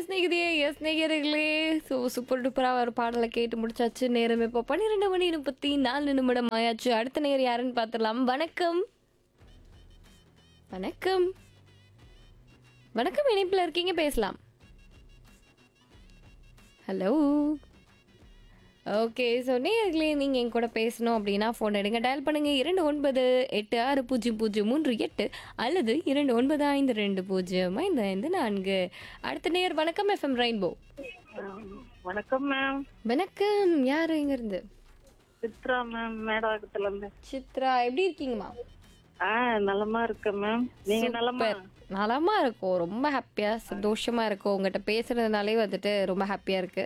ஸ்நேகிதியே yes ஸ்நேகிதர்களே so super டூப்பராக ஒரு பாடலை கேட்டு முடிச்சாச்சு நேரம் இப்போ பன்னிரெண்டு மணி முப்பத்தி நாலு நிமிடம் ஆயாச்சு அடுத்த நேரம் யாருன்னு பார்த்துடலாம் வணக்கம் வணக்கம் வணக்கம் இணைப்பில் இருக்கீங்க பேசலாம் ஹலோ ஓகே ஸோ நேர்களே நீங்கள் என் கூட பேசணும் அப்படின்னா ஃபோன் எடுங்க டயல் பண்ணுங்கள் இரண்டு ஒன்பது எட்டு ஆறு பூஜ்ஜியம் பூஜ்ஜியம் மூன்று எட்டு அல்லது இரண்டு ஒன்பது ஐந்து ரெண்டு பூஜ்ஜியம் ஐந்து ஐந்து நான்கு அடுத்த நேர் வணக்கம் எஃப்எம் ரெயின்போ வணக்கம் மேம் வணக்கம் யார் இருந்து சித்ரா மேம் மேடாகத்துல இருந்து சித்ரா எப்படி இருக்கீங்கம்மா ஆ நலமா இருக்கேன் மேம் நீங்க நலமா நலமா இருக்கும் ரொம்ப ஹாப்பியா சந்தோஷமா இருக்கும் உங்ககிட்ட பேசுறதுனாலே வந்துட்டு ரொம்ப ஹாப்பியா இருக்கு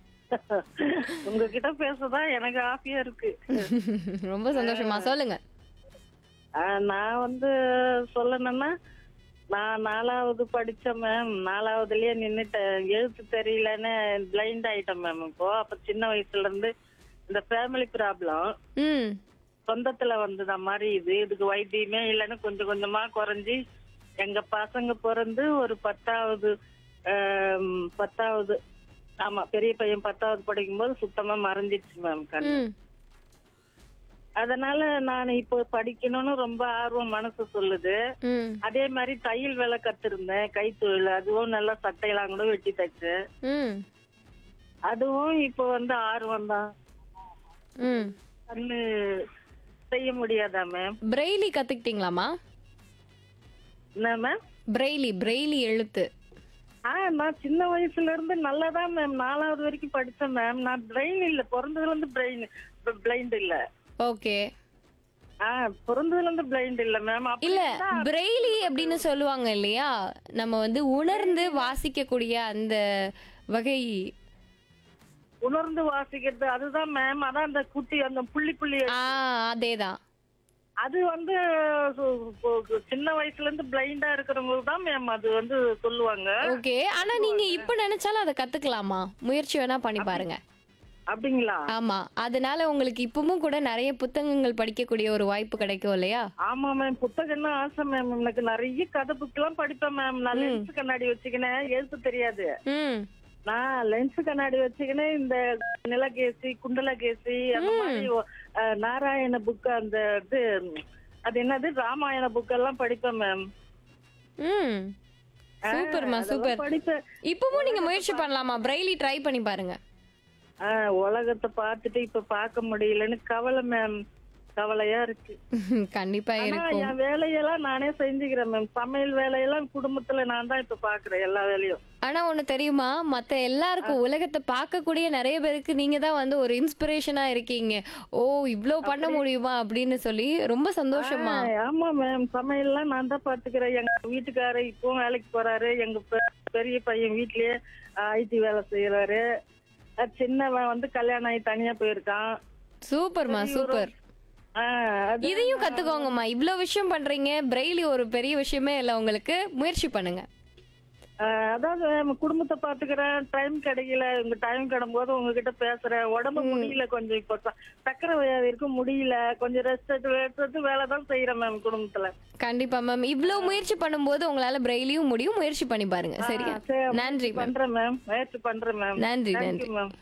உங்ககிட்ட பேசதான் எனக்கு ஆசையா இருக்கு ரொம்ப சந்தோஷமா சொல்லுங்க ஆ, நான் வந்து சொல்லணும்னா நான் நாலாவது படிச்சேன் மேம் நாலாவதுலயே நின்னுட்டேன் எழுத்து தெரியலன்னு பிளைண்ட் ஆயிட்டேன் மேம் இப்போ அப்ப சின்ன வயசுல இருந்து இந்த ஃபேமிலி ப்ராப்ளம் ம் சொந்தத்துல வந்தது மாதிரி இது இதுக்கு வைத்தியமே இல்லைன்னு கொஞ்சம் கொஞ்சமா குறைஞ்சி எங்க பசங்க பிறந்து ஒரு பத்தாவது ஆம், பத்தாவது ஆமா பெரிய பையன் பத்தாவது படிக்கும்போது சுத்தமா மறைஞ்சிடுச்சு மேம் கண் ம் அதனால நான் இப்போ படிக்கணும்னு ரொம்ப ஆர்வம் மனசு சொல்லுது ம் அதே மாதிரி தையல் வேலை கத்திருந்தேன் கைத்தொழில் அதுவும் நல்லா சட்டையெல்லாம் கூட வெட்டி தைச்சேன் ம் அதுவும் இப்போ வந்து ஆர்வம் தான் ம் கண்ணு செய்ய முடியாதா மேம் பிரெய்லி கத்துக்கிட்டீங்களாமா என்ன மேம் பிரெய்லி பிரெய்லி எழுத்து ஆ நான் சின்ன வயசுல இருந்து நல்லாதான் மேம் நாலாவது வரைக்கும் படிச்சேன் மேம் நான் பிரெயின் இல்ல பிறந்ததுல இருந்து பிரெயின் பிளைண்ட் இல்ல ஓகே ஆ பிறந்ததுல இருந்து பிளைண்ட் இல்ல மேம் இல்ல பிரெய்லி அப்படின்னு சொல்லுவாங்க இல்லையா நம்ம வந்து உணர்ந்து வாசிக்கக்கூடிய அந்த வகை உணர்ந்து வாசிக்கிறது அதுதான் மேம் அதான் அந்த குட்டி அந்த புள்ளி புள்ளி ஆ அதேதான் அது வந்து சு- சு- சின்ன வயசுல இருந்து பிளைண்டா இருக்கிறவங்களுக்கு தான் மேம் அது வந்து சொல்லுவாங்க ஓகே ஆனா நீங்க இப்ப நினைச்சாலும் அதை கத்துக்கலாமா முயற்சி வேணா பண்ணி பாருங்க அப்படிங்களா ஆமா அதனால உங்களுக்கு இப்பவும் கூட நிறைய புத்தகங்கள் படிக்கக்கூடிய ஒரு வாய்ப்பு கிடைக்கும் இல்லையா ஆமா மேம் புத்தகம்னா ஆசை மேம் எனக்கு நிறைய கதை புக் எல்லாம் படிப்பேன் மேம் நான் லென்ஸ் கண்ணாடி வச்சுக்கினேன் எழுத்து தெரியாது ம் நான் லென்ஸ் கண்ணாடி வச்சுக்கினேன் இந்த நிலகேசி குண்டலகேசி அந்த மாதிரி அஹ், நாராயண புக் அந்த இது அது என்னது ராமாயண புக் எல்லாம் படிப்பேன் மேம் ம் சூப்பர்மா சூப்பர் படிப்பேன் இப்பவும் நீங்க முயற்சி பண்ணலாமா பிரெய்லி ட்ரை பண்ணி பாருங்க ஆஹ், உலகத்தை பார்த்துட்டு இப்ப பார்க்க முடியலன்னு கவலை மேம் கவலையா இருக்கு கண்டிப்பா ஆனா இருக்கும் என் வேலையெல்லாம் நானே செஞ்சுக்கிறேன் மேம் சமையல் வேலையெல்லாம் குடும்பத்துல நான் தான் இப்ப பாக்குறேன் எல்லா வேலையும் ஆனா ஒண்ணு தெரியுமா மத்த எல்லாருக்கும் உலகத்தை பார்க்கக்கூடிய நிறைய பேருக்கு நீங்க தான் வந்து ஒரு இன்ஸ்பிரேஷனா இருக்கீங்க ஓ இவ்ளோ பண்ண முடியுமா அப்படின்னு சொல்லி ரொம்ப சந்தோஷமா ஆஹ், ஆமா மேம் சமையல்லாம் நான் தான் பாத்துக்கிறேன் எங்க வீட்டுக்காரர் இப்போ வேலைக்கு போறாரு எங்க பெ- பெரிய பையன் வீட்லயே ஐடி வேலை செய்யறாரு அஹ், சின்னவன் வந்து கல்யாணம் ஆகி தனியா போயிருக்கான் சூப்பர்மா சூப்பர் ஆஹ், அது இதையும் கத்துக்கோங்கம்மா இவ்ளோ விஷயம் பண்றீங்க பிரெய்லி ஒரு பெரிய விஷயமே இல்ல உங்களுக்கு முயற்சி பண்ணுங்க ஆஹ், அதாவது நம்ம குடும்பத்தை பாத்துக்கிறேன் டைம் கிடைக்கல உங்க டைம் கிடம்போது உங்ககிட்ட பேசுறேன் உடம்பு முடியல கொஞ்சம் இப்போ ச- சக்கரை வியாதி இருக்கு முடியல கொஞ்சம் ரெஸ்ட் எடுத்து ரெஸ்ட் எடுத்து வேலை தான் செய்யறேன் மேம் குடும்பத்துல கண்டிப்பா மேம் இவ்ளோ முயற்சி பண்ணும்போது உங்களால பிரெய்லியும் முடியும் முயற்சி பண்ணி பாருங்க சரியா ஆஹ், சரி, நன்றி மேம் பண்றேன் மேம் முயற்சி பண்றேன் மேம் நன்றி நன்றி தேங்க்யூ மேம்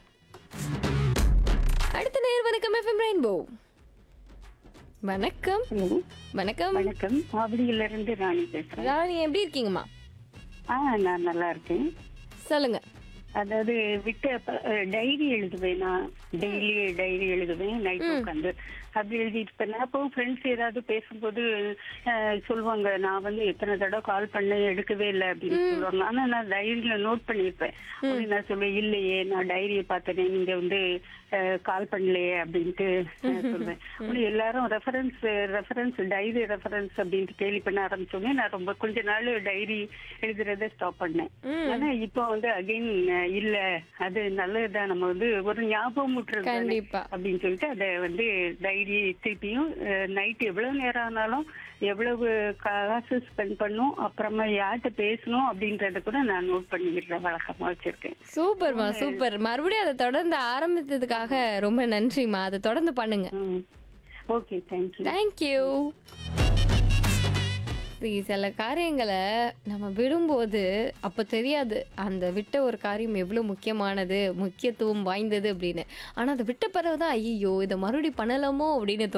அடுத்த நேர் வணக்கம் எஃப்எம் ரெயின்போ வணக்கம் வணக்கம் வணக்கம் ஆவடியில இருந்து ராணி பேசுறேன் ராணி எப்படி இருக்கீங்கம்மா ஆ நான் நல்லா இருக்கேன் சொல்லுங்க அதாவது விட்டு டைரி எழுதுவேன் நான் டெய்லி டைரி எழுதுவேன் நைட் உட்காந்து அப்படி எழுதிட்டு இருப்பேன் அப்போ ஃப்ரெண்ட்ஸ் ஏதாவது பேசும்போது அஹ், சொல்லுவாங்க நான் வந்து எத்தனை தடவை கால் பண்ணேன் எடுக்கவே இல்லை அப்படின்னு சொல்லுவாங்க ஆனா நான் டைரியில நோட் பண்ணியிருப்பேன் உடனே நான் சொல்லுவேன் இல்லையே நான் டைரியை பார்த்தேனே நீங்க வந்து கால் பண்ணலையே அப்படின்ட்டு அஹ், சொல்லுவேன் உடனே எல்லாரும் ரெஃபரன்ஸ் ரெஃபரன்ஸ் டைரி ரெஃபரன்ஸ் அப்படின்ட்டு கேள்வி பண்ண ஆரம்பிச்சோடனே நான் ரொம்ப கொஞ்ச நாள் டைரி எழுதுறத ஸ்டாப் பண்ணேன் ஆனா இப்போ வந்து அகைன் இல்ல அது நல்லதுதான் நம்ம வந்து ஒரு ஞாபகம் ஊட்டுறது தானே கண்டிப்பா. அப்படின்னு சொல்லிட்டு அதை வந்து டைரி திருப்பியும் நைட் எவ்வளவு நேரம் ஆனாலும் எவ்வளவு காசு ஸ்பெண்ட் பண்ணும் அப்புறமா யார்கிட்ட பேசணும் அப்படின்றத கூட நான் நோட் பண்ணிக்கிறேன் வழக்கமா வச்சிருக்கேன் சூப்பர்மா சூப்பர் மறுபடியும் அதை தொடர்ந்து ஆரம்பித்ததுக்காக ரொம்ப நன்றிம்மா அதை தொடர்ந்து பண்ணுங்க ஓகே தேங்க்யூ தேங்க்யூ see, சில காரியங்களை நம்ம விடும்போது அப்போ தெரியாது அந்த விட்ட ஒரு காரியம் எவ்வளோ முக்கியமானது முக்கியத்துவம் வாய்ந்தது அப்படின்னு ஆனால் அதை விட்ட பிறகு தான் ஐயோ இதை மறுபடியும் பண்ணலாமோ அப்படின்னு